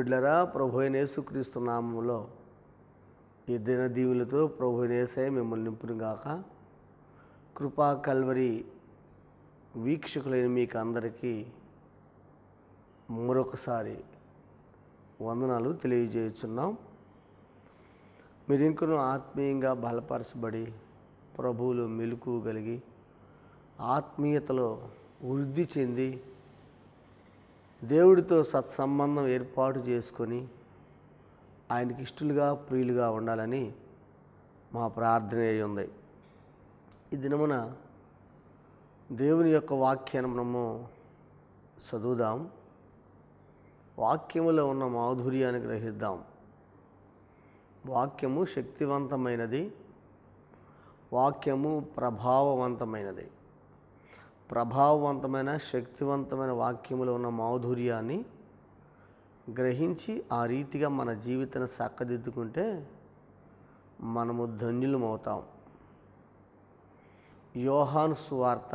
బిడ్డరా ప్రభు అయిన యేసుక్రీస్తు నామములో ఈ దిన దీవులతో ప్రభు అయిన యేసయ్య మిమ్మల్ని నింపును గాక కృపా కల్వరి వీక్షకులైన మీకు అందరికీ మరొకసారి వందనాలు తెలియజేయుచున్నాం మీరు ఇంకను ఆత్మీయంగా బలపరచబడి ప్రభువులు మెలకు కలిగి ఆత్మీయతలో వృద్ధి చెంది దేవుడితో సత్సంబంధం ఏర్పాటు చేసుకొని ఆయనకి ఇష్టలుగా ప్రియులుగా ఉండాలని మా ప్రార్థన అయి ఉంది ఈ దినమున దేవుని యొక్క వాక్యాన్ని మనము చదువుదాం వాక్యములో ఉన్న మాధుర్యాన్ని గ్రహిద్దాం వాక్యము శక్తివంతమైనది వాక్యము ప్రభావవంతమైనది ప్రభావవంతమైన శక్తివంతమైన వాక్యములో ఉన్న మాధుర్యాన్ని గ్రహించి ఆ రీతిగా మన జీవితాన్ని చక్కదిద్దుకుంటే మనము ధన్యులమవుతాం యోహాను సువార్త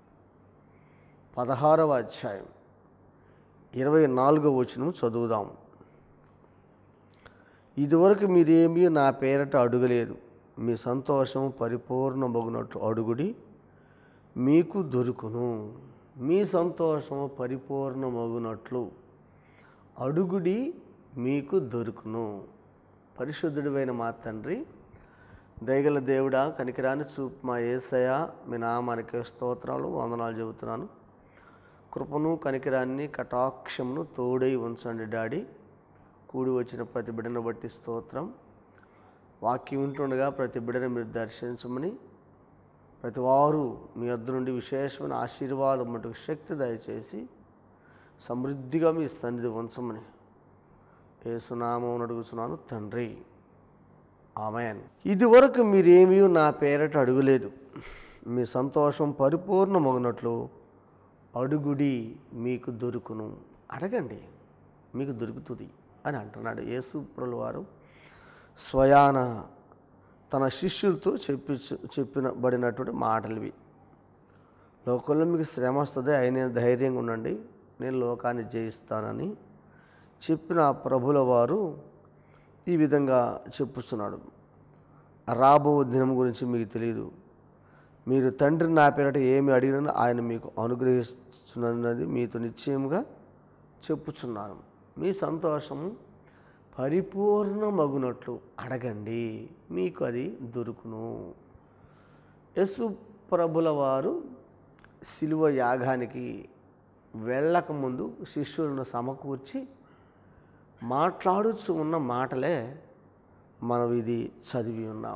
పదహారవ అధ్యాయం ఇరవై నాలుగవ వచనం చదువుదాం ఇదివరకు మీరేమీ నా పేరట అడుగలేదు మీ సంతోషం పరిపూర్ణమగునట్లు అడుగుడి మీకు దొరుకును మీ సంతోషము పరిపూర్ణమగునట్లు అడుగుడి మీకు దొరుకును పరిశుద్ధుడివైన మా తండ్రి దయగల దేవుడా కనికిరాని చూపు మా ఏసయ మీ నామానికి స్తోత్రాలు వందనాలు చెబుతున్నాను కృపను కనికిరాన్ని కటాక్షమును తోడై ఉంచండి డాడీ కూడి వచ్చిన ప్రతి బిడ్డను బట్టి స్తోత్రం వాక్యం వింటుండగా ప్రతి బిడ్డను మీరు దర్శించమని ప్రతి వారు మీ వద్ద నుండి విశేషమైన ఆశీర్వాదం మటుకు శక్తి దయచేసి సమృద్ధిగా మీ సన్నిధి ఉంచమని ఏ సునామం అడుగుతున్నాను తండ్రి ఆమెన్ ఇదివరకు మీరేమీ నా పేరట అడుగులేదు మీ సంతోషం పరిపూర్ణమగినట్లు అడుగుడి మీకు దొరుకును అడగండి మీకు దొరుకుతుంది అని అంటున్నాడు యేసుప్రుల వారు స్వయాన తన శిష్యులతో చెప్పి చెప్పినబడినటువంటి మాటలు ఇవి లోకంలో మీకు శ్రమ వస్తుంది అయిన ధైర్యంగా ఉండండి నేను లోకాన్ని జయిస్తానని చెప్పిన ప్రభుల వారు ఈ విధంగా చెప్పుస్తున్నాడు రాబో దినం గురించి మీకు తెలియదు మీరు తండ్రి నా పేరట ఏమి అడిగినా ఆయన మీకు అనుగ్రహిస్తున్నది మీతో నిశ్చయముగా చెప్పుచున్నాను మీ సంతోషము పరిపూర్ణమగునట్లు అడగండి మీకు అది దొరుకును యశు ప్రభుల వారు శిలువ యాగానికి వెళ్ళకముందు శిష్యులను సమకూర్చి మాట్లాడుచు ఉన్న మాటలే మనం ఇది చదివి ఉన్నాం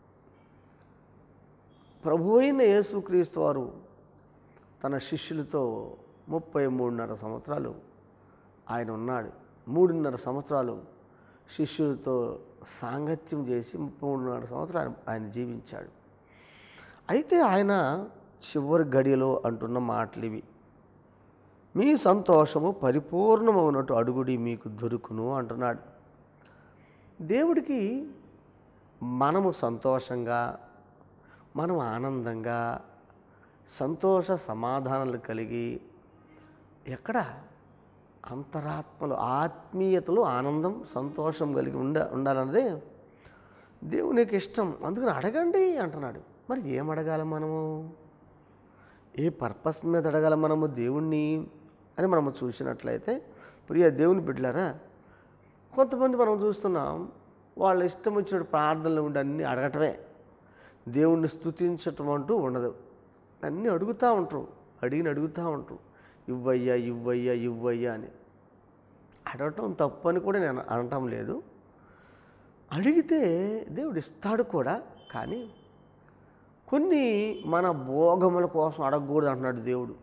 ప్రభు అయిన యేసుక్రీస్తు వారు తన శిష్యులతో ముప్పై మూడున్నర సంవత్సరాలు ఆయన ఉన్నాడు మూడున్నర సంవత్సరాలు శిష్యులతో సాంగత్యం చేసి ముప్పై మూడున్నర సంవత్సరాలు ఆయన జీవించాడు అయితే ఆయన చివరి గడియలో అంటున్న మాటలు ఇవి మీ సంతోషము పరిపూర్ణమవునట్టు అడుగుడి మీకు దొరుకును అంటున్నాడు దేవుడికి మనము సంతోషంగా మనం ఆనందంగా సంతోష సమాధానాలు కలిగి ఎక్కడ అంతరాత్మలో ఆత్మీయతలో ఆనందం సంతోషం కలిగి ఉండ ఉండాలన్నదే దేవునికి ఇష్టం అందుకని అడగండి అంటున్నాడు మరి ఏం అడగాలి మనము ఏ పర్పస్ మీద అడగాలి మనము దేవుణ్ణి అని మనము చూసినట్లయితే ప్రియ దేవుని బిడ్డలారా కొంతమంది మనం చూస్తున్నాం వాళ్ళ ఇష్టం వచ్చినట్టు ప్రార్థనలు ఉండి అన్నీ అడగటమే దేవుణ్ణి స్తుతించటం అంటూ ఉండదు అన్నీ అడుగుతూ ఉంటారు అడిగిన అడుగుతూ ఉంటారు ఇవ్వయ్యా ఇవ్వయ్యా ఇవ్వయ్యా అని అడగటం తప్పు అని కూడా నేను అనటం లేదు అడిగితే దేవుడు ఇస్తాడు కూడా కానీ కొన్ని మన భోగముల కోసం అడగకూడదు అంటున్నాడు దేవుడు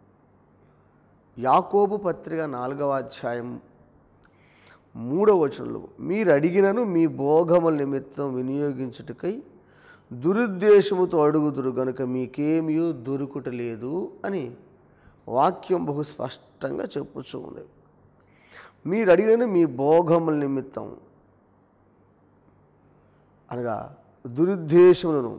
యాకోబు పత్రిక నాలుగవ అధ్యాయం మూడవ వచనంలో మీరు అడిగినను మీ భోగముల నిమిత్తం వినియోగించుటకై దురుద్దేశముతో అడుగుదురు గనుక మీకేమీ దొరుకుటలేదు అని వాక్యం బహు స్పష్టంగా చెప్పుచూ ఉంది మీరు అడిగిన మీ భోగముల నిమిత్తం అనగా దురుద్దేశములను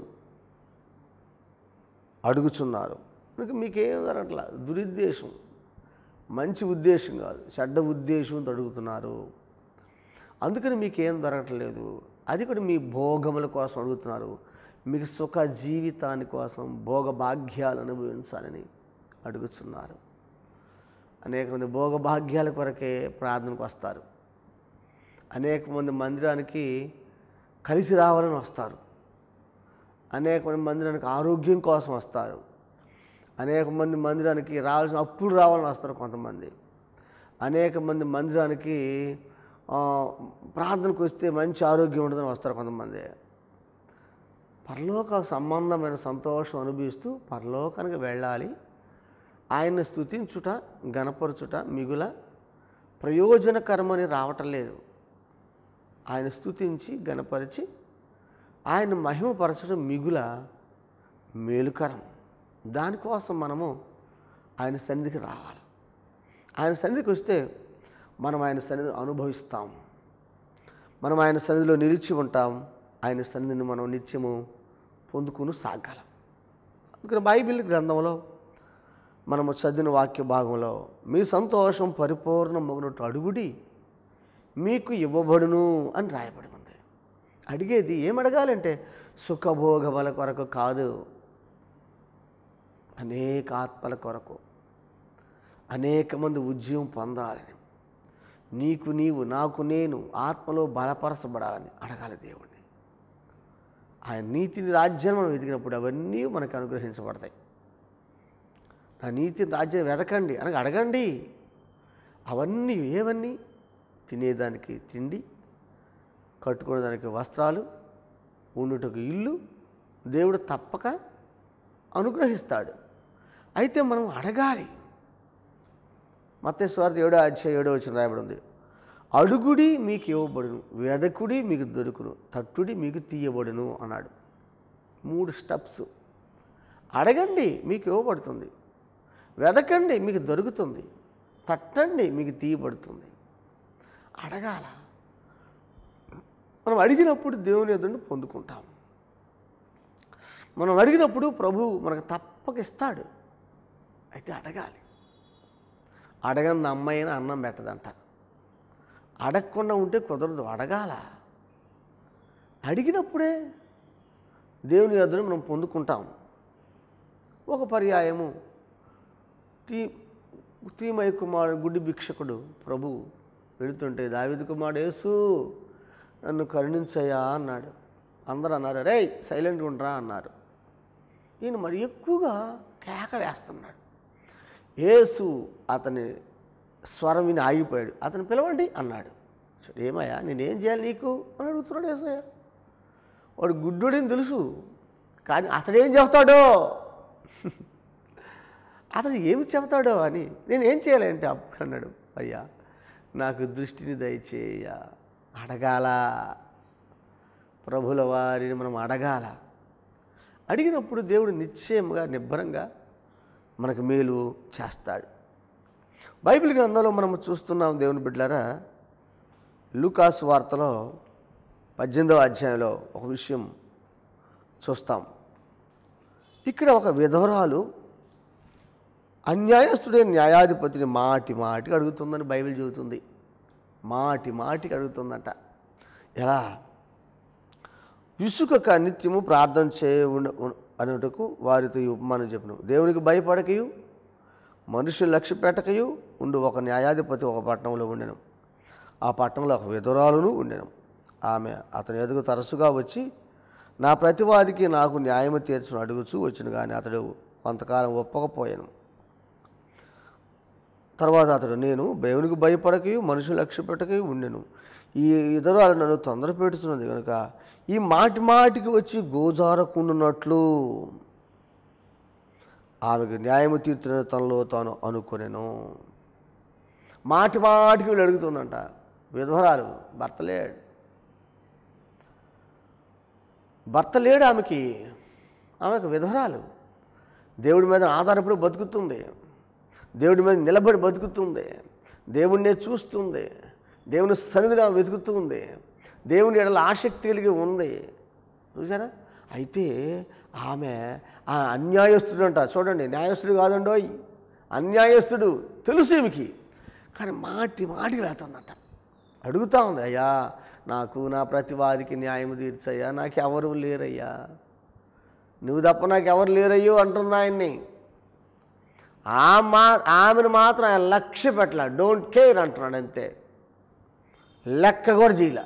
అడుగుచున్నారు కనుక మీకేం జరగట్లా దురుద్దేశం మంచి ఉద్దేశం కాదు చెడ్డ ఉద్దేశంతో అడుగుతున్నారు అందుకని మీకేం దొరకట్లేదు అది కూడా మీ భోగముల కోసం అడుగుతున్నారు మీకు సుఖ జీవితాని కోసం భోగ భాగ్యాలు అనుభవించాలని అడుగుతున్నారు అనేక మంది భోగ భాగ్యాల కొరకే ప్రార్థనకు వస్తారు అనేక మంది మందిరానికి కలిసి రావాలని వస్తారు అనేక మంది మందిరానికి ఆరోగ్యం కోసం వస్తారు అనేక మంది మందిరానికి రావాల్సిన అప్పులు రావాలని వస్తారు కొంతమంది అనేక మంది మందిరానికి ఆ, ప్రార్థనకు వస్తే మంచి ఆరోగ్యం ఉంటుందని వస్తారు కొంతమంది పరలోక సంబంధమైన సంతోషం అనుభవిస్తూ పరలోకానికి వెళ్ళాలి ఆయన్ని స్థుతించుట గణపరచుట మిగుల ప్రయోజనకరమని రావటం లేదు ఆయన స్థుతించి గణపరిచి ఆయన మహిమపరచడం మిగుల మేలుకరం దానికోసం మనము ఆయన సన్నిధికి రావాలి ఆయన సన్నిధికి వస్తే మనం ఆయన సన్నిధి అనుభవిస్తాం మనం ఆయన సన్నిధిలో నిలిచి ఉంటాం ఆయన సన్నిధిని మనం నిత్యము పొందుకుని సాగాలం అందుకని బైబిల్ గ్రంథంలో మనము చదివిన వాక్య భాగంలో మీ సంతోషం పరిపూర్ణ మొగనట్టు అడుగుడి మీకు ఇవ్వబడును అని రాయబడి ఉంది అడిగేది ఏం అడగాలంటే సుఖభోగముల కొరకు కాదు అనేక ఆత్మల కొరకు అనేక మంది ఉద్యమం పొందాలని నీకు నీవు నాకు నేను ఆత్మలో బలపరచబడాలని అడగాలి దేవుణ్ణి ఆయన నీతిని రాజ్యాన్ని మనం వెతికినప్పుడు అవన్నీ మనకు అనుగ్రహించబడతాయి నా నీతిని రాజ్యం వెతకండి అనగా అడగండి అవన్నీ ఏవన్నీ తినేదానికి తిండి కట్టుకునేదానికి వస్త్రాలు ఉండుటకు ఇల్లు దేవుడు తప్పక అనుగ్రహిస్తాడు అయితే మనం అడగాలి మత్తేశ్వార్త ఏడో అధ్యాయ ఏడో వచ్చిన రాయబడి ఉంది అడుగుడి మీకు ఇవ్వబడును వెదకుడి మీకు దొరుకును తట్టుడి మీకు తీయబడును అన్నాడు మూడు స్టెప్స్ అడగండి మీకు ఇవ్వబడుతుంది వెదకండి మీకు దొరుకుతుంది తట్టండి మీకు తీయబడుతుంది అడగాల మనం అడిగినప్పుడు దేవుని ఎదురుని పొందుకుంటాం మనం అడిగినప్పుడు ప్రభు మనకు తప్పక ఇస్తాడు అయితే అడగాలి అడగని అమ్మాయిన అన్నం పెట్టదంట అడగకుండా ఉంటే కుదరదు అడగాల అడిగినప్పుడే దేవుని ఎదురు మనం పొందుకుంటాం ఒక పర్యాయము తీ తీమయ కుమారుడు గుడ్డి భిక్షకుడు ప్రభు వెళుతుంటే దావిది కుమారుడు యేసు నన్ను కరుణించయ్యా అన్నాడు అందరూ అన్నారు రే సైలెంట్గా ఉండరా అన్నారు ఈయన మరి ఎక్కువగా కేక వేస్తున్నాడు యేసు అతని స్వరం విని ఆగిపోయాడు అతను పిలవండి అన్నాడు చూడు ఏమయ్యా నేనేం చేయాలి నీకు అని అడుగుతున్నాడు యేసయ్య వాడు గుడ్డోడని తెలుసు కానీ అతడేం చెప్తాడో అతడు ఏమి చెబుతాడో అని నేను ఏం చేయాలంటే అప్పుడు అన్నాడు అయ్యా నాకు దృష్టిని దయచేయ అడగాల ప్రభుల వారిని మనం అడగాల అడిగినప్పుడు దేవుడు నిశ్చయంగా నిబ్బరంగా మనకు మేలు చేస్తాడు బైబిల్ గ్రంథంలో మనం చూస్తున్నాం దేవుని బిడ్డలారా లూకాస్ వార్తలో పద్దెనిమిదవ అధ్యాయంలో ఒక విషయం చూస్తాం ఇక్కడ ఒక విధవరాలు అన్యాయస్తుడైన న్యాయాధిపతిని మాటి మాటికి అడుగుతుందని బైబిల్ చెబుతుంది మాటి మాటికి అడుగుతుందట ఎలా విసుకక నిత్యము ప్రార్థన చేయ ఉండ- ఉం- అనుటకు వారితో ఈ ఉపమానం చెప్పను దేవునికి భయపడకయు మనుషులు లక్ష్య పెట్టకయు ఉండు ఒక న్యాయాధిపతి ఒక పట్టణంలో ఉండెను ఆ పట్టణంలో ఒక విధురాలును ఉండెను ఆమె అతని ఎదుగు తరచుగా వచ్చి నా ప్రతివాదికి నాకు న్యాయము తీర్చుని అడుగుచూ వచ్చును కానీ అతడు కొంతకాలం ఒప్పకపోయాను తర్వాత అతడు నేను దేవునికి భయపడకయు మనుషులు లక్ష్య పెట్టకయు ఉండెను ఈ ఇతరులు నన్ను తొందర పెడుతున్నది కనుక ఈ మాటి మాటికి వచ్చి గోజారకుండునట్లు ఆమెకు న్యాయము తీర్చిన తనలో తాను అనుకొనెను మాటి మాటికి వీళ్ళు అడుగుతుందంట విధవరాలు భర్త లేడు భర్త లేడు ఆమెకి ఆమెకు విధవరాలు దేవుడి మీద ఆధారపడి బతుకుతుంది దేవుడి మీద నిలబడి బతుకుతుంది దేవుణ్ణే చూస్తుంది దేవుని సన్నిధిలో వెతుకుతుంది దేవుని ఎడల ఆసక్తి కలిగి ఉంది చూసారా అయితే ఆమె ఆ అన్యాయస్తుడు అంట చూడండి న్యాయస్తుడు కాదండోయ్ అన్యాయస్తుడు తెలుసు ఈమెకి కానీ మాటి మాటికి వెళ్తుందంట అడుగుతా ఉంది అయ్యా నాకు నా ప్రతివాదికి న్యాయం తీర్చయ్యా నాకు ఎవరు లేరయ్యా నువ్వు తప్ప నాకు ఎవరు లేరయ్యో అంటుంది ఆయన్ని ఆ మా ఆమెను మాత్రం ఆయన లక్ష్య పెట్టలే డోంట్ కేర్ అంటున్నాడు అంతే లెక్క కూడా చేయలే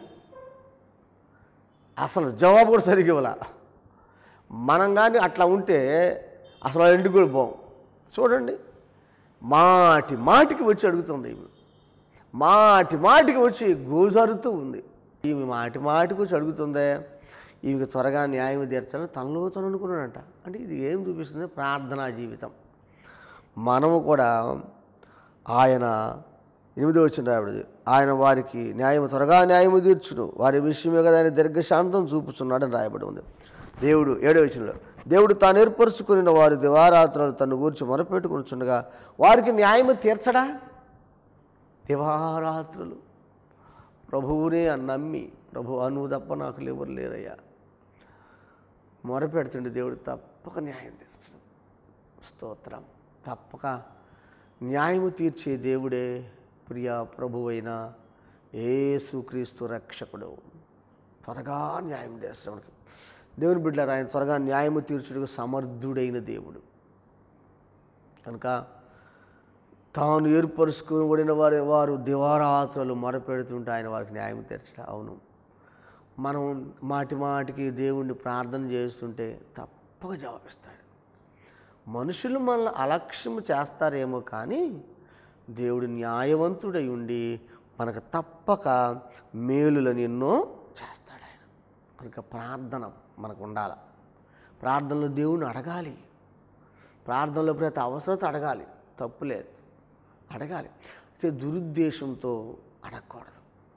అసలు జవాబు కూడా సరిగ్గా ఇవ్వాల మనం కానీ అట్లా ఉంటే అసలు వాళ్ళ ఇంటికి కూడా పోం చూడండి మాటి మాటికి వచ్చి అడుగుతుంది ఈమె మాటి మాటికి వచ్చి గోజారుతూ ఉంది ఈమె మాటి మాటికి వచ్చి అడుగుతుందే ఈమెకి త్వరగా న్యాయం తీర్చాలని తనలో తను అనుకున్నాడంట అంటే ఇది ఏం చూపిస్తుంది ప్రార్థనా జీవితం మనము కూడా ఆయన ఎనిమిదో వచ్చిన రాబడింది ఆయన వారికి న్యాయం త్వరగా న్యాయము తీర్చును వారి విషయమే కదా ఆయన దీర్ఘశాంతం చూపుతున్నాడని రాయబడి ఉంది దేవుడు ఏడో వచనంలో దేవుడు తాను ఏర్పరచుకుని వారి దివారాత్రులు తను గూర్చి మొరపెట్టుకునిచుండగా వారికి న్యాయము తీర్చడా దివారాత్రులు ప్రభువునే నమ్మి ప్రభు నువ్వు తప్ప నాకు ఎవరు లేరయ్యా మొరపెడుతుండే దేవుడు తప్పక న్యాయం తీర్చడం స్తోత్రం తప్పక న్యాయము తీర్చే దేవుడే ప్రియ ప్రభువైన యేసుక్రీస్తు రక్షకుడు త్వరగా న్యాయం తీర్చడానికి దేవుని బిడ్డలారా ఆయన త్వరగా న్యాయము తీర్చుటకు సమర్థుడైన దేవుడు కనుక తాను ఏర్పరుచుకుని వారి వారు దివారాత్రులు మొరపెడుతుంటే ఆయన వారికి న్యాయం తీర్చడం అవును మనం మాటి మాటికి దేవుణ్ణి ప్రార్థన చేస్తుంటే తప్పక జవాబిస్తాడు మనుషులు మనల్ని అలక్ష్యం చేస్తారేమో కానీ దేవుడు న్యాయవంతుడై ఉండి మనకు తప్పక మేలులను ఎన్నో చేస్తాడు ఆయన కనుక ప్రార్థన మనకు ఉండాలి ప్రార్థనలో దేవుణ్ణి అడగాలి ప్రార్థనలో ప్రతి అవసరత అడగాలి తప్పు లేదు అడగాలి అయితే దురుద్దేశంతో అడగకూడదు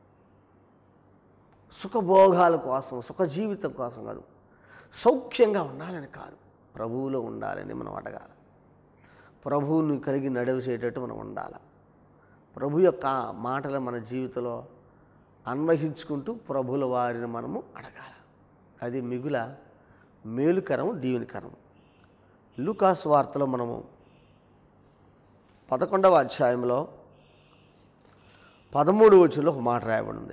సుఖభోగాల కోసం సుఖ జీవితం కోసం కాదు సౌఖ్యంగా ఉండాలని కాదు ప్రభువులో ఉండాలని మనం అడగాలి ప్రభువుని కలిగి నడిచేటట్టు మనం ఉండాలి ప్రభు యొక్క మాటలు మన జీవితంలో అన్వహించుకుంటూ ప్రభుల వారిని మనము అడగాలి అది మిగుల మేలుకరం దీవెనికరం లూకాస్ వార్తలో మనము పదకొండవ అధ్యాయంలో పదమూడు వచ్చులో ఒక మాట రాయబడి ఉంది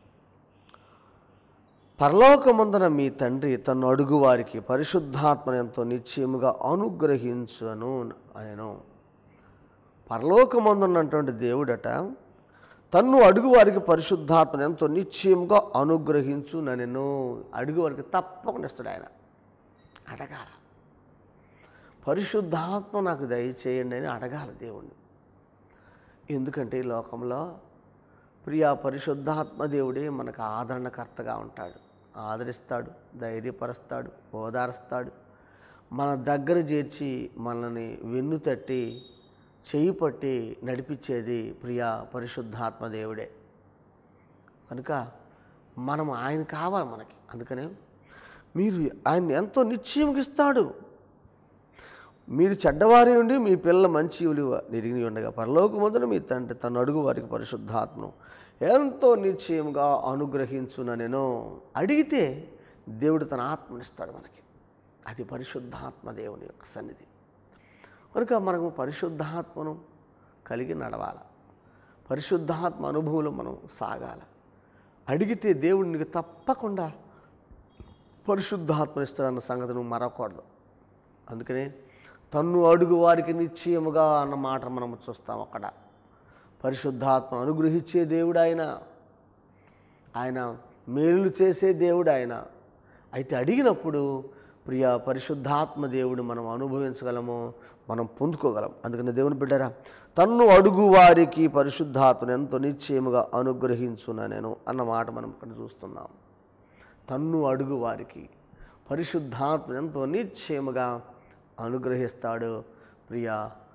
పరలోకమందున మీ తండ్రి తను అడుగు వారికి పరిశుద్ధాత్మను ఎంతో నిశ్చయముగా అనుగ్రహించును అనెను పరలోకమందున్నటువంటి దేవుడట తన్ను అడుగు వారికి పరిశుద్ధాత్మను ఎంతో నిశ్చయముగా అనుగ్రహించు నన్ను అడుగు వారికి తప్పకుండా ఇస్తాడు ఆయన అడగాల పరిశుద్ధాత్మ నాకు దయచేయండి అని అడగాలి దేవుణ్ణి ఎందుకంటే ఈ లోకంలో ప్రియా పరిశుద్ధాత్మ దేవుడే మనకు ఆదరణకర్తగా ఉంటాడు ఆదరిస్తాడు ధైర్యపరుస్తాడు ఓదారుస్తాడు మన దగ్గర చేర్చి మనల్ని వెన్ను తట్టి చేయి పట్టి నడిపించేది ప్రియా పరిశుద్ధాత్మ దేవుడే కనుక మనం ఆయన కావాలి మనకి అందుకనే మీరు ఆయన ఎంతో నిశ్చయంగా ఇస్తాడు మీరు చెడ్డవారి ఉండి మీ పిల్లల మంచి విలువ నిరిగి ఉండగా పరలోకమందున మీ తండ్రి తన అడుగు వారికి పరిశుద్ధాత్మను ఎంతో నిశ్చయంగా అనుగ్రహించున నేను అడిగితే దేవుడు తన ఆత్మనిస్తాడు మనకి అది పరిశుద్ధాత్మ దేవుని యొక్క సన్నిధి కనుక మనము పరిశుద్ధాత్మను కలిగి నడవాలి పరిశుద్ధాత్మ అనుభవంలో మనం సాగాల అడిగితే దేవుడు నీకు తప్పకుండా పరిశుద్ధాత్మ ఇస్తాడన్న సంగతి నువ్వు మరవకూడదు అందుకనే తన్ను అడుగు వారికి నిశ్చయముగా అన్న మాట మనం చూస్తాం అక్కడ పరిశుద్ధాత్మ అనుగ్రహించే దేవుడు ఆయన ఆయన మేలు చేసే దేవుడు ఆయన అయితే అడిగినప్పుడు ప్రియ పరిశుద్ధాత్మ దేవుడు మనం అనుభవించగలము మనం పొందుకోగలం అందుకని దేవుని బిడ్డరా తన్ను అడుగు వారికి పరిశుద్ధాత్మను ఎంతో నిశ్చయముగా అనుగ్రహించున నేను అన్న మాట మనం ఇక్కడ చూస్తున్నాం తన్ను అడుగు వారికి పరిశుద్ధాత్మ ఎంతో నిశ్చయముగా అనుగ్రహిస్తాడు ప్రియ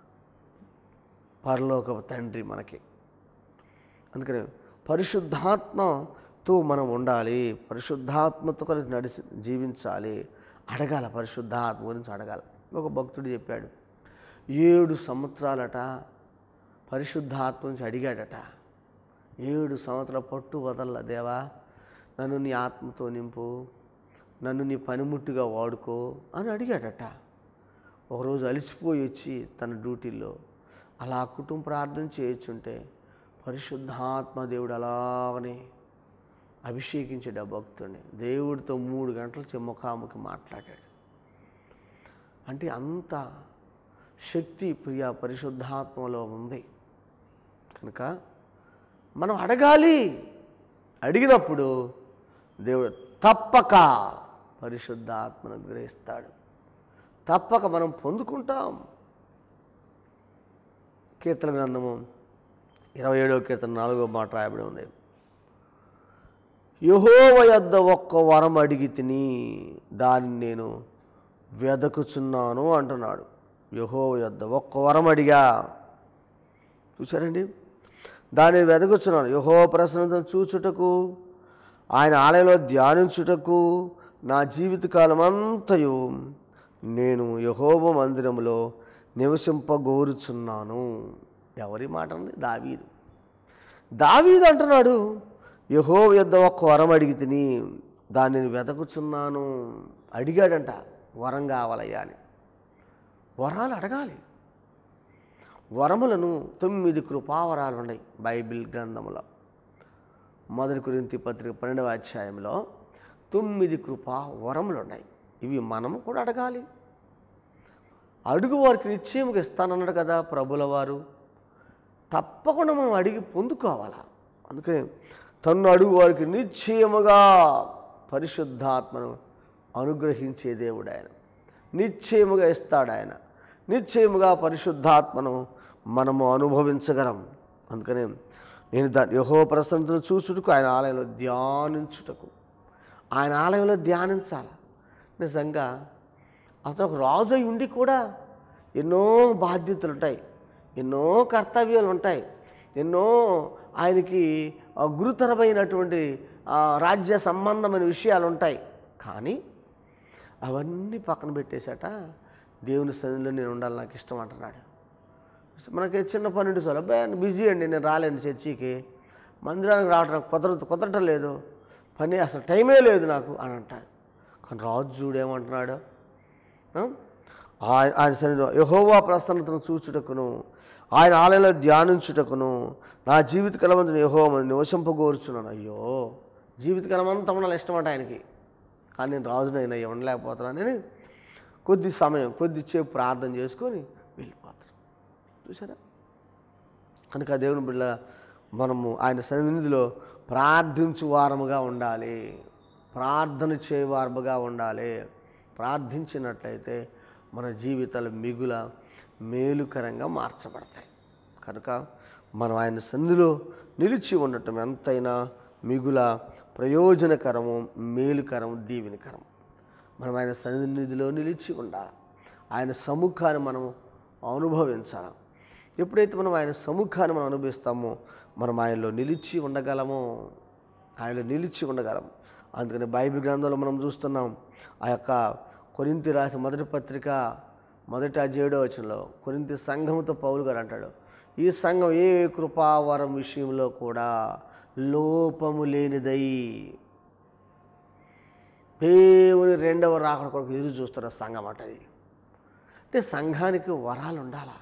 పరలోక తండ్రి మనకి అందుకని పరిశుద్ధాత్మతో మనం ఉండాలి పరిశుద్ధాత్మతో కలిసి నడిచి జీవించాలి అడగాల పరిశుద్ధాత్మ గురించి అడగాలి ఒక భక్తుడు చెప్పాడు ఏడు సంవత్సరాలట పరిశుద్ధాత్మ నుంచి అడిగాడట ఏడు సంవత్సరాల పట్టు వదల్ల దేవా నన్ను నీ ఆత్మతో నింపు నన్ను నీ పనిముట్టుగా వాడుకో అని అడిగాడట ఒకరోజు అలసిపోయి వచ్చి తన డ్యూటీలో అలా కుటుంబ ప్రార్థన చేయొచ్చుంటే పరిశుద్ధాత్మ దేవుడు అలాగనే అభిషేకించాడు ఆ భక్తుడిని దేవుడితో మూడు గంటలు చె- ముఖాముఖి మాట్లాడాడు అంటే అంత శక్తి ప్రియ పరిశుద్ధాత్మలో ఉంది కనుక మనం అడగాలి అడిగినప్పుడు దేవుడు తప్పక పరిశుద్ధాత్మను గ్రహిస్తాడు తప్పక మనం పొందుకుంటాం కీర్తన గ్రంథము ఇరవై ఏడవ కీర్తన నాలుగో మాట రాయబడి ఉంది యహోవ యొద్ద ఒక్క వరం అడిగి తిని దాన్ని నేను వెదకుచున్నాను అంటున్నాడు యహోవ యొద్ద ఒక్క వరం అడిగా చూసారండి దాన్ని వెదకుచున్నాను యహో ప్రసన్నతను చూచుటకు ఆయన ఆలయంలో ధ్యానించుటకు నా జీవితకాలం అంతయు నేను యహోవ మందిరంలో నివసింపగోరుచున్నాను ఎవరి మాట ఉంది దావీదు దావీదు అంటున్నాడు యహో యొద్ద ఒక్క వరం అడిగి తిని దాన్ని నేను వెతకుచున్నాను అడిగాడంట వరం కావాలయ్యా అని వరాలు అడగాలి వరములను తొమ్మిది కృపావరాలు ఉన్నాయి బైబిల్ గ్రంథంలో మొదటి కురింతి పత్రిక పన్నెండవ అధ్యాయంలో తొమ్మిది కృపా వరములు ఉన్నాయి ఇవి మనము కూడా అడగాలి అడుగు వారికి నిశ్చయముగా ఇస్తానన్నాడు కదా ప్రభుల వారు తప్పకుండా మనం అడిగి పొందుకోవాలా అందుకని తన్ను అడుగు వారికి నిశ్చయముగా పరిశుద్ధాత్మను అనుగ్రహించే దేవుడు ఆయన నిశ్చయముగా ఇస్తాడు ఆయన నిశ్చయముగా పరిశుద్ధాత్మను మనము అనుభవించగలం అందుకని నేను దాని యహో ప్రసన్నతను చూచుటకు ఆయన ఆలయంలో ధ్యానించుటకు ఆయన ఆలయంలో ధ్యానించాలి నిజంగా అతను ఒక రాజు అయి ఉండి కూడా ఎన్నో బాధ్యతలు ఉంటాయి ఎన్నో కర్తవ్యాలు ఉంటాయి ఎన్నో ఆయనకి ఆ, గురుతరమైనటువంటి ఆ, రాజ్య సంబంధమైన విషయాలు ఉంటాయి కానీ అవన్నీ పక్కన పెట్టేశాట దేవుని సన్నిధిలో నేను ఉండాలి నాకు ఇష్టం అంటున్నాడు మనకి చిన్న పన్నెండు సార్లు అబ్బాయి బిజీ అండి నేను రాలేను చర్చికి మందిరానికి రావడం కుదరదు కుదరటం లేదు పని అసలు టైమే లేదు నాకు అని అంటాడు కానీ రాజు చూడేమంటున్నాడు ఆ? ఆయన ఆయన సన్నిధిలో యహోవా ప్రసన్నతను చూచుటకును ఆయన ఆలయంలో ధ్యానించుటకును నా జీవితకాలం అంతా యహో నివసింపగోరుచున్నాను అయ్యో జీవితకాలం అంతా ఉండాలి ఇష్టమట ఆయనకి కానీ నేను రాజునైనా ఉండలేకపోతున్నానని కొద్ది సమయం కొద్దిసేపు ప్రార్థన చేసుకొని వెళ్ళిపోతాను చూసారా కనుక దేవుని బిడ్డ మనము ఆయన సన్నిధిలో ప్రార్థించు వారముగా ఉండాలి ప్రార్థన చేయవారముగా ఉండాలి ప్రార్థించినట్లయితే మన జీవితాలు మిగుల మేలుకరంగా మార్చబడతాయి కనుక మనం ఆయన సన్నిధిలో నిలిచి ఉండటం ఎంతైనా మిగుల ప్రయోజనకరము మేలుకరము దీవెనకరం మనం ఆయన సన్నిధిలో నిలిచి ఉండాలి ఆయన సముఖాన్ని మనం అనుభవించాలి ఎప్పుడైతే మనం ఆయన సముఖాన్ని మనం అనుభవిస్తామో మనం ఆయనలో నిలిచి ఉండగలము ఆయనలో నిలిచి ఉండగలం అందుకని బైబిల్ గ్రంథంలో మనం చూస్తున్నాం ఆ యొక్క కొరింతి రాసిన మొదటి పత్రిక మొదటి అధ్యాయుడో వచనంలో కొరింతి సంఘంతో పౌలు గారు అంటాడు ఈ సంఘం ఏ కృపావరం విషయంలో కూడా లోపము లేనిదై దేవుని రెండవ రాకడ కొరకు ఎదురు చూస్తున్న సంఘం అంట అది అంటే సంఘానికి వరాలు ఉండాలా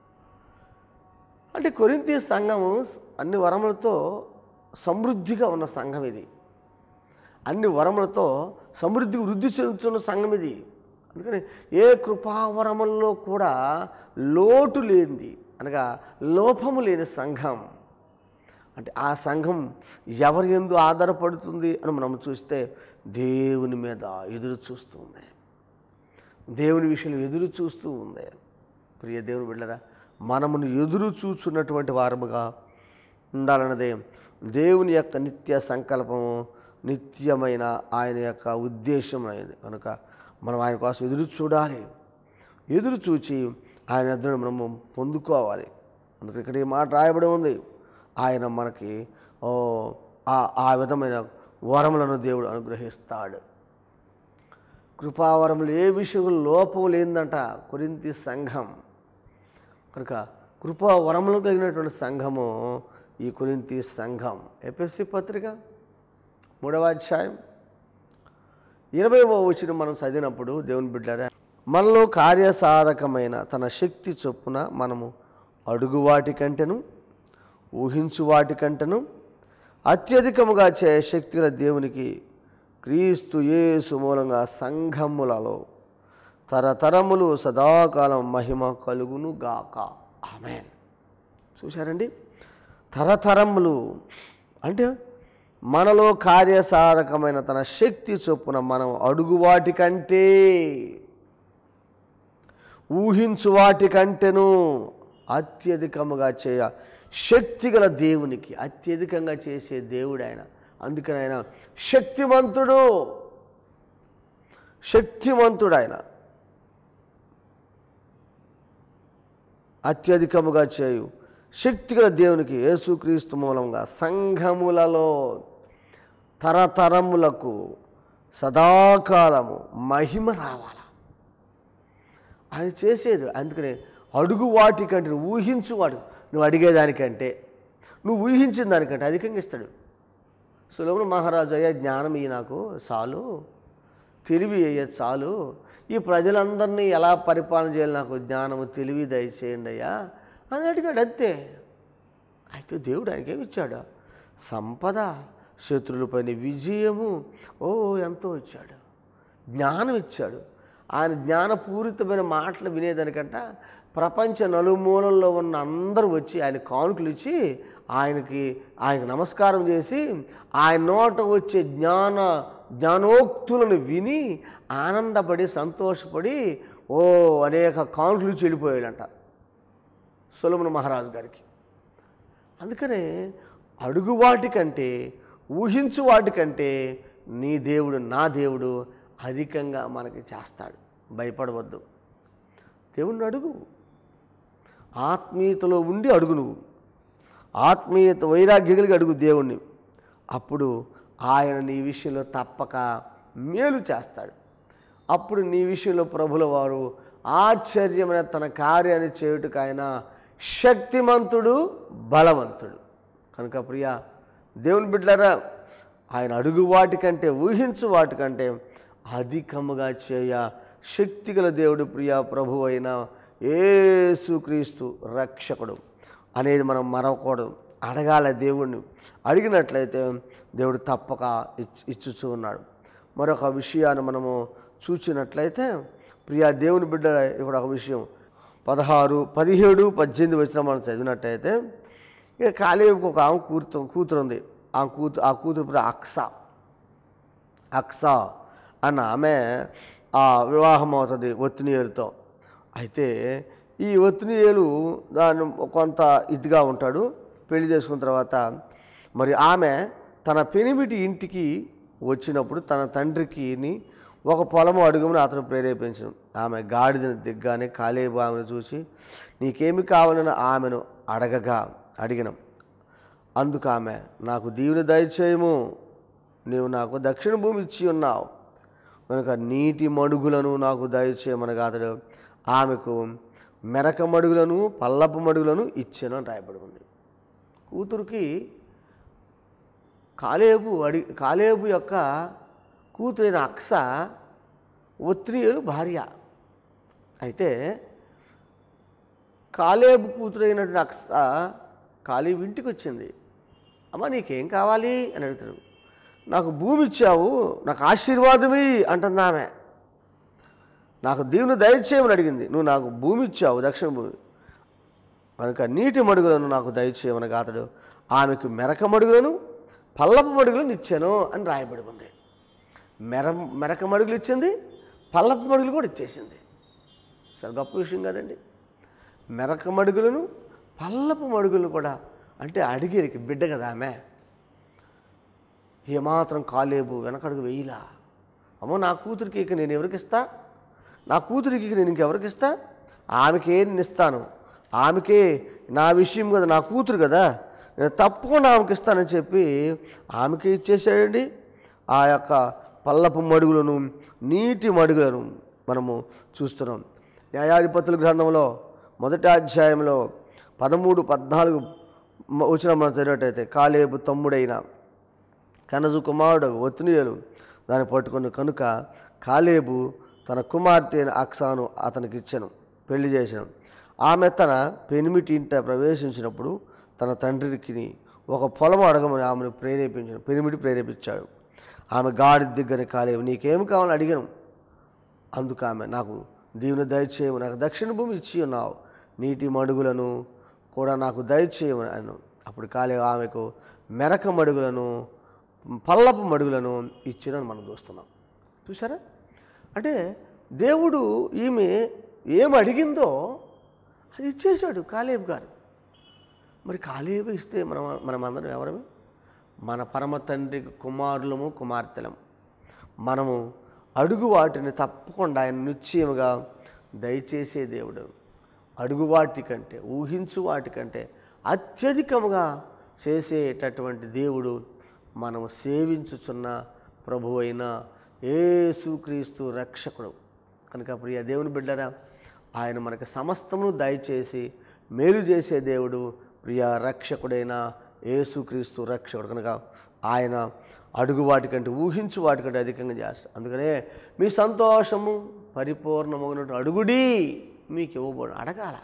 అంటే కొరింతి సంఘము అన్ని వరములతో సమృద్ధిగా ఉన్న సంఘం ఇది అన్ని వరములతో సమృద్ధి వృద్ధి చెందుతున్న సంఘం ఇది అందుకని ఏ కృపావరముల్లో కూడా లోటు లేనిది అనగా లోపము లేని సంఘం అంటే ఆ సంఘం ఎవరి ఎందు ఆధారపడుతుంది అని మనం చూస్తే దేవుని మీద ఎదురు చూస్తూ ఉంది దేవుని విషయంలో ఎదురు చూస్తూ ఉంది ప్రియ దేవుని బిడ్డరా మనమును ఎదురు చూచున్నటువంటి వారముగా ఉండాలన్నదే దేవుని యొక్క నిత్య సంకల్పము నిత్యమైన ఆయన యొక్క ఉద్దేశం అనేది కనుక మనం ఆయన కోసం ఎదురు చూడాలి ఎదురు చూచి ఆయన ఎదురు మనము పొందుకోవాలి అందుకే ఇక్కడ ఈ మాట రాయబడి ఉంది ఆయన మనకి ఓ ఆ ఆ విధమైన వరములను దేవుడు అనుగ్రహిస్తాడు కృపావరములు ఏ విషయంలో లోపం లేదంట కొరింతి సంఘం కనుక కృపా వరములు కలిగినటువంటి సంఘము ఈ కొరింతి సంఘం ఎపిఎస్సి పత్రిక మూడవ అధ్యాయం ఇరవైవ వచ్చిన మనం చదివినప్పుడు దేవుని బిడ్డారా మనలో కార్యసాధకమైన తన శక్తి చొప్పున మనము అడుగు వాటి కంటెను ఊహించు వాటి కంటెను అత్యధికముగా చే శక్తిగల దేవునికి క్రీస్తు యేసు మూలంగా సంఘములలో తరతరములు సదాకాలం మహిమ కలుగును గాక ఆమెన్ చూశారండి తరతరములు అంటే మనలో కార్యసాధకమైన తన శక్తి చొప్పున మనం అడుగు వాటి కంటే ఊహించు వాటి కంటేను అత్యధికముగా చేయ శక్తిగల దేవునికి అత్యధికంగా చేసే దేవుడు ఆయన అందుకని ఆయన శక్తిమంతుడు శక్తిమంతుడు ఆయన అత్యధికముగా చేయు శక్తిగల దేవునికి యేసుక్రీస్తు మూలంగా సంఘములలో తరతరములకు సదాకాలము మహిమ రావాల ఆయన చేసేది అందుకనే అడుగు వాటికంటే నువ్వు ఊహించు వాడు నువ్వు అడిగేదానికంటే నువ్వు ఊహించిన దానికంటే అధికంగా ఇస్తాడు సులభుడు మహారాజు అయ్యా జ్ఞానం ఇయ్యి నాకు చాలు తెలివి అయ్యా చాలు ఈ ప్రజలందరినీ ఎలా పరిపాలన చేయాలి నాకు జ్ఞానము తెలివి దయచేయండి అయ్యా అని అడిగాడు అంతే అయితే దేవుడు ఆయనకేమి ఇచ్చాడు సంపద శత్రులపైన విజయము ఓ ఎంతో ఇచ్చాడు జ్ఞానం ఇచ్చాడు ఆయన జ్ఞానపూరితమైన మాటలు వినేదానికంట ప్రపంచ నలుమూలల్లో ఉన్న అందరూ వచ్చి ఆయన కానుకలు ఇచ్చి ఆయనకి ఆయనకు నమస్కారం చేసి ఆయన నోట వచ్చే జ్ఞాన జ్ఞానోక్తులను విని ఆనందపడి సంతోషపడి ఓ అనేక కానుకలు ఇచ్చి వెళ్ళిపోయాడంట సొలమున మహారాజు గారికి అందుకనే అడుగు వాటికంటే ఊహించు వాటికంటే నీ దేవుడు నా దేవుడు అధికంగా మనకి చేస్తాడు భయపడవద్దు దేవుణ్ణి అడుగు ఆత్మీయతలో ఉండి అడుగు నువ్వు ఆత్మీయత వైరాగ్యగలిగి అడుగు దేవుణ్ణి అప్పుడు ఆయన నీ విషయంలో తప్పక మేలు చేస్తాడు అప్పుడు నీ విషయంలో ప్రభుల వారు ఆశ్చర్యమైన తన కార్యాన్ని చేయుటకు ఆయన శక్తిమంతుడు బలవంతుడు కనుక ప్రియ దేవుని బిడ్డలారా ఆయన అడుగు వాటికంటే ఊహించు వాటికంటే అధికముగా చేయ శక్తిగల దేవుడు ప్రియ ప్రభు అయిన యేసుక్రీస్తు రక్షకుడు అనేది మనం మరవకూడదు అడగాల దేవుణ్ణి అడిగినట్లయితే దేవుడు తప్పక ఇచ్ ఇచ్చుచూ ఉన్నాడు మరొక విషయాన్ని మనము చూచినట్లయితే ప్రియా దేవుని బిడ్డ ఇక్కడ ఒక విషయం పదహారు పదిహేడు పద్దెనిమిది వచ్చిన మనం చదివినట్టయితే ఇక కాలేవుకు ఒక ఆమె కూతురు కూతురు ఉంది ఆ కూతురు ఆ కూతురు పేరు అక్సా అక్సా అన్న ఆమె ఆ వివాహం అవుతుంది ఒత్తినియేలుతో అయితే ఈ ఒత్తినియేలు దాని కొంత ఇదిగా ఉంటాడు పెళ్లి చేసుకున్న తర్వాత మరి ఆమె తన పెనిమిటి ఇంటికి వచ్చినప్పుడు తన తండ్రికి ఒక పొలము అడుగుమని అతను ప్రేరేపించను ఆమె గాడిదను దిగ్గానే కాలేబు ఆమెను చూసి నీకేమి కావాలని ఆమెను అడగగా అడిగినాం అందుకు ఆమె నాకు దీవుని దయచేయము నీవు నాకు దక్షిణ భూమి ఇచ్చి ఉన్నావు కనుక నీటి మడుగులను నాకు దయచేయమనగా అతడు ఆమెకు మెరక మడుగులను పల్లపు మడుగులను ఇచ్చాను అని రాయబడి ఉంది కూతురికి కాలేబు అడి కాలేబు యొక్క కూతురైన అక్స ఒత్రియులు భార్య అయితే కాలేబు కూతురైనటువంటి అక్స కాలేబు ఇంటికి వచ్చింది అమ్మ నీకేం కావాలి అని అడుగుతాడు నాకు భూమి ఇచ్చావు నాకు ఆశీర్వాదమి అంటుంది ఆమె నాకు దేవుని దయచేయమని అడిగింది నువ్వు నాకు భూమి ఇచ్చావు దక్షిణ భూమి కనుక నీటి మడుగులను నాకు దయచేయమని అతడు ఆమెకు మెరక మడుగులను పల్లపు మడుగులను ఇచ్చాను అని రాయబడి ఉంది మెర మెరక మడుగులు ఇచ్చింది పల్లపు మడుగులు కూడా ఇచ్చేసింది చాలా గొప్ప విషయం కదండి మెరక మడుగులను పల్లపు మడుగులను కూడా అంటే అడిగేరికి బిడ్డ కదా ఆమె ఏమాత్రం కాలేబు వెనకడుగు వేయిలా అమ్మో నా కూతురికి ఇక నేను ఎవరికి ఇస్తా నా కూతురికి ఇక నేను ఇంకెవరికి ఇస్తా ఆమెకే నేను ఇస్తాను ఆమెకే నా విషయం కదా నా కూతురు కదా నేను తప్పకుండా ఆమెకి ఇస్తానని చెప్పి ఆమెకే ఇచ్చేసాడండి ఆ యొక్క పల్లపు మడుగులను నీటి మడుగులను మనము చూస్తున్నాం న్యాయాధిపతుల గ్రంథంలో మొదటి అధ్యాయంలో పదమూడు పద్నాలుగు మ- వచ్చిన మనం చదివినట్టయితే కాలేబు తమ్ముడైన కనజు కుమారుడు ఒత్నియలు దాన్ని పట్టుకుని కనుక కాలేబు తన కుమార్తె అయిన అక్సాను అతనికి ఇచ్చాను పెళ్లి చేశాను ఆమె తన పెనిమిటి ఇంట ప్రవేశించినప్పుడు తన తండ్రికి ఒక పొలం అడగమని ఆమెను ప్రేరేపించాడు పెనిమిటి ప్రేరేపించాడు ఆమె గాడి దగ్గర కాలేవు నీకేం కావాలని అడిగాను అందుకు ఆమె నాకు దీవుని దయచేయము నాకు దక్షిణ భూమి ఇచ్చి ఉన్నావు నీటి మడుగులను కూడా నాకు దయచేయము అను అప్పుడు కాలే ఆమెకు మెరక మడుగులను పల్లపు మడుగులను ఇచ్చినని మనం చూస్తున్నాం చూసారా అంటే దేవుడు ఈమె ఏం అడిగిందో అది ఇచ్చేశాడు కాలేబు గారు మరి కాలేబు ఇస్తే మనం మనం అందరం ఎవరమే మన పరమ తండ్రి కుమారులము కుమార్తెలము మనము అడుగు వాటిని తప్పకుండా ఆయన నిశ్చయముగా దయచేసే దేవుడు అడుగు వాటి కంటే ఊహించు వాటి కంటే అత్యధికముగా చేసేటటువంటి దేవుడు మనము సేవించుచున్న ప్రభు అయిన యేసుక్రీస్తు రక్షకుడు కనుక ప్రియ దేవుని బిడ్డరా ఆయన మనకు సమస్తమును దయచేసి మేలు చేసే దేవుడు ప్రియ రక్షకుడైన యేసుక్రీస్తు రక్షకుడు కనుక ఆయన అడుగు వాటికంటే ఊహించు వాటికంటే అధికంగా చేస్తాడు అందుకనే మీ సంతోషము పరిపూర్ణమగినట్టు అడుగుడి మీకు ఇవ్వబడు అడగాల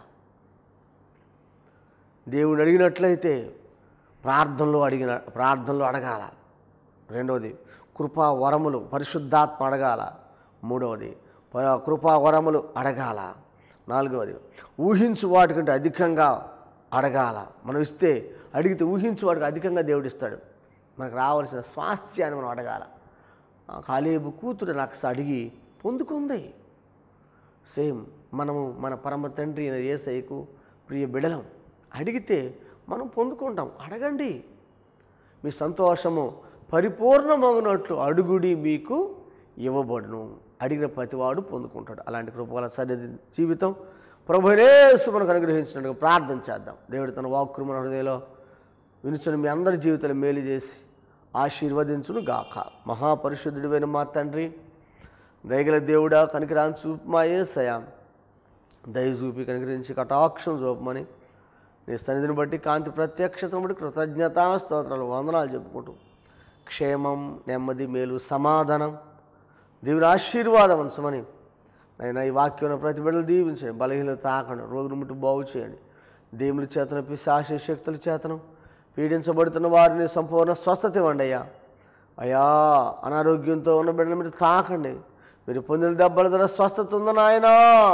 దేవుడు అడిగినట్లయితే ప్రార్థనలో అడిగిన ప్రార్థనలో అడగాల రెండవది కృపా వరములు పరిశుద్ధాత్మ అడగాల మూడవది ప- కృపా వరములు అడగాల నాలుగవది ఊహించు వాటికంటే అధికంగా అడగాల మనం ఇస్తే అడిగితే ఊహించు వాటికి అధికంగా దేవుడు ఇస్తాడు మనకు రావాల్సిన స్వాస్థ్యాన్ని మనం అడగాల ఆ కాలేబు కూతురు నాకు అడిగి పొందుకుంది సేమ్ మనము మన పరమ తండ్రి అయిన ఏసైకు ప్రియ బిడలం అడిగితే మనం పొందుకుంటాం అడగండి మీ సంతోషము పరిపూర్ణమగినట్లు అడుగుడి మీకు ఇవ్వబడును అడిగిన ప్రతివాడు పొందుకుంటాడు అలాంటి కృపగల సన్నిధి జీవితం ప్రభునేసు మనకు అనుగ్రహించినట్టుగా ప్రార్థన చేద్దాం దేవుడు తన వాక్కు మన హృదయంలో వినుచుని మీ అందరి జీవితాలు మేలు చేసి ఆశీర్వదించును గాక మహాపరిశుద్ధుడివైన మా తండ్రి దయగల దేవుడా కనికరాన్ని చూపు మా ఏసయా దయ చూపి కనికరించి కటాక్షం చూపమని నీ సన్నిధిని బట్టి కాంతి ప్రత్యక్షతను బట్టి కృతజ్ఞతా స్తోత్రాలు వందనాలు చెప్పుకుంటూ క్షేమం నెమ్మది మేలు సమాధానం దేవుని ఆశీర్వాదం ఉంచమని నైనా ఈ వాక్యం ప్రతి బిడ్డలు దీవించండి బలహీనత తాకండి రోగులు ముట్టు బాగు చేయండి దేవుని చేతన పిశాశ శక్తుల చేతనం పీడించబడుతున్న వారిని సంపూర్ణ స్వస్థత ఇవ్వండి అయ్యా అయ్యా అనారోగ్యంతో ఉన్న బిడ్డలు మీరు తాకండి మీరు పొందిన దెబ్బల ద్వారా స్వస్థత ఉందని ఆయన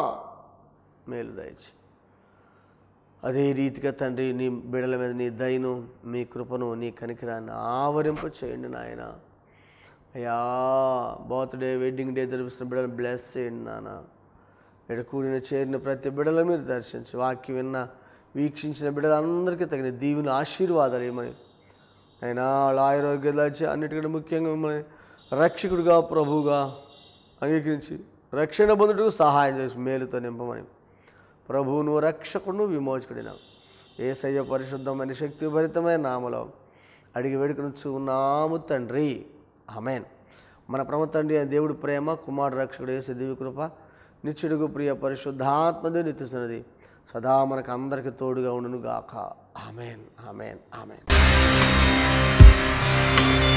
మేలు దయచి అదే రీతిగా తండ్రి నీ బిడల మీద నీ దయను మీ కృపను నీ కనికరాన్ని ఆవరింప చేయండి నాయన అయ్యా బర్త్డే వెడ్డింగ్ డే జరిపిస్తున్న బిడ్డలను బ్లెస్ చేయండి నాన్న ఇక్కడ కూడిన చేరిన ప్రతి బిడల మీరు దర్శించి వాక్యం విన్న వీక్షించిన బిడ్డలందరికీ తగిన దీవుని ఆశీర్వాదాలు ఏమని అయినా వాళ్ళ ఆరోగ్య దాచి అన్నిటికంటే ముఖ్యంగా మిమ్మల్ని రక్షకుడిగా ప్రభువుగా అంగీకరించి రక్షణ పొందుటకు సహాయం చేసి మేలుతో నింపమని ప్రభువును రక్షకుడు విమోచకుడిన ఏసయ్య పరిశుద్ధమైన శక్తిభరితమైన నామలో అడిగి వేడుకనుచు ఉన్నాము తండ్రి ఆమెన్ మన ప్రమ తండ్రి అయిన దేవుడి ప్రేమ కుమారుడు రక్షకుడు ఏసే దివ్య కృప నిత్యుడుగు ప్రియ పరిశుద్ధాత్మదే నిత్యస్తున్నది సదా మనకు అందరికి తోడుగా ఉండును గాక ఆమెన్ ఆమెన్ ఆమెన్